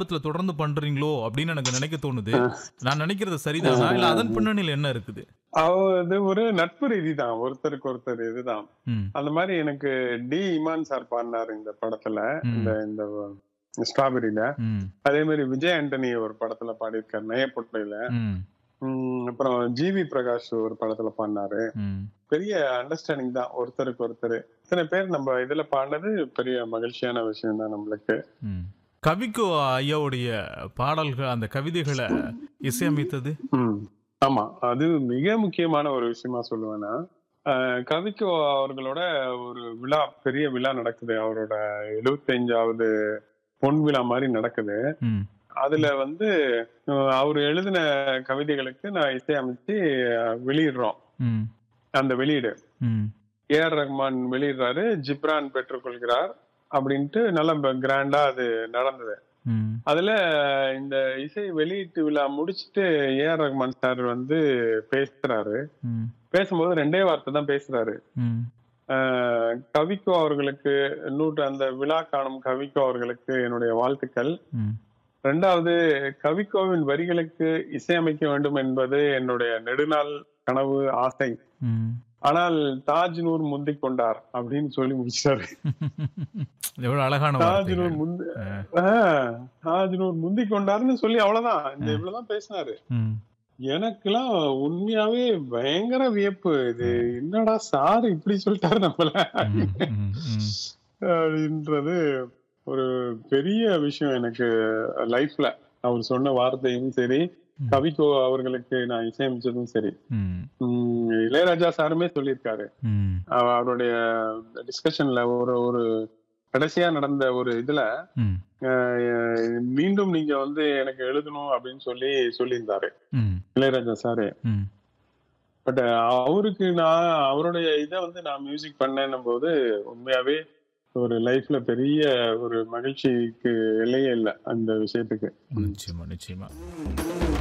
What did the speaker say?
ஆல்பத்துல தொடர்ந்து பண்றீங்களோ அப்படின்னு எனக்கு நினைக்க தோணுது நான் நினைக்கிறது சரிதானா இல்ல அதன் பின்னணியில் என்ன இருக்குது அது ஒரு நட்பு ரீதி தான் ஒருத்தருக்கு ஒருத்தர் இதுதான் ம் அந்த மாதிரி எனக்கு டி இமான் சார் பாடினார் இந்த படத்துல ம். இந்த இந்த ஸ்ட்ராபெரியில ம் அதே மாதிரி விஜய் ஆண்டனி ஒரு படத்துல பாடியிருக்காரு நயப்பொட்டையில ம் உம் அப்புறம் ஜிவி பிரகாஷ் ஒரு படத்துல பாடினாரு ம் பெரிய அண்டர்ஸ்டாண்டிங் தான் ஒருத்தருக்கு ஒருத்தர் இத்தனை பேர் நம்ம இதுல பாடினது பெரிய மகிழ்ச்சியான விஷயம் தான் நம்மளுக்கு ம் கவிக்கோ ஐயாவுடைய பாடல்கள் அந்த கவிதைகளை இசையமைத்தது ம். ஆமா அது மிக முக்கியமான ஒரு விஷயமா சொல்லுவேன்னா அஹ், கவிக்கோ அவர்களோட ஒரு விழா பெரிய விழா நடக்குது அவரோட எழுபத்தஞ்சாவது பொன் விழா மாதிரி நடக்குது ம் அதுல வந்து அஹ், அவர் எழுதின கவிதைகளுக்கு நான் இசையமைச்சு அஹ், வெளியிடுறோம் ம் அந்த வெளியீடு ம் ஏஆர் ரஹ்மான் வெளியிடுறாரு ஜிப்ரான் பெற்றுக்கொள்கிறார் அப்படின்ட்டு நல்ல கிராண்டா அது நடந்தது ம் அதுல இந்த இசை வெளியீட்டு விழா முடிச்சிட்டு ஏஆர் ரஹ்மான் சார் வந்து பேசுறாரு ம் பேசும்போது ரெண்டே வார்த்தை தான் பேசுறாரு ம் அஹ், கவிக்கோ அவர்களுக்கு நூற்று அந்த விழா காணும் கவிக்கோ அவர்களுக்கு என்னுடைய வாழ்த்துக்கள் ம் ரெண்டாவது கவிக்கோவின் வரிகளுக்கு இசையமைக்க வேண்டும் என்பது என்னுடைய நெடுநாள் கனவு ஆசை ம் ஆனால் தாஜ் நூர் முந்திக் கொண்டார் அப்படின்னு சொல்லி முடிச்சாரு எவ்வளவு அழகான தாஜ் வார்த்தைகள். நூர் முந்தி ஆ. ஆஹ், தாஜ் நூர் முந்திக் கொண்டாருன்னு சொல்லி அவ்வளவுதான் இந்த ம். இவ்வளவுதான் பேசினாரு ம் எனக்கெல்லாம் உண்மையாவே பயங்கர வியப்பு இது என்னடா சார் இப்படி சொல்லிட்டாரு நம்மள ம், ம், ம். அப்படின்றது ஒரு பெரிய விஷயம் எனக்கு லைஃப்ல அவர் சொன்ன வார்த்தையும் சரி ம். கவிக்கோ அவர்களுக்கு நான் இசையமைச்சதும் சரி ம், உம் இளையராஜா சாருமே சொல்லியிருக்காரு ம், அவ- அவருடைய டிஸ்கஷன்ல ஒரு ஒரு கடைசியா நடந்த ஒரு இதுல ம், அஹ், மீண்டும் நீங்க வந்து எனக்கு எழுதணும் அப்படின்னு சொல்லி சொல்லியிருந்தாரு ம், இளையராஜா சாரு ம். பட் அவருக்கு நான் அவருடைய இதை வந்து நான் மியூசிக் பண்ணேன்னும் போது உண்மையாவே ஒரு லைஃப்ல பெரிய ஒரு மகிழ்ச்சிக்கு எல்லையே இல்லை அந்த விஷயத்துக்கு நிச்சயமா நிச்சயமா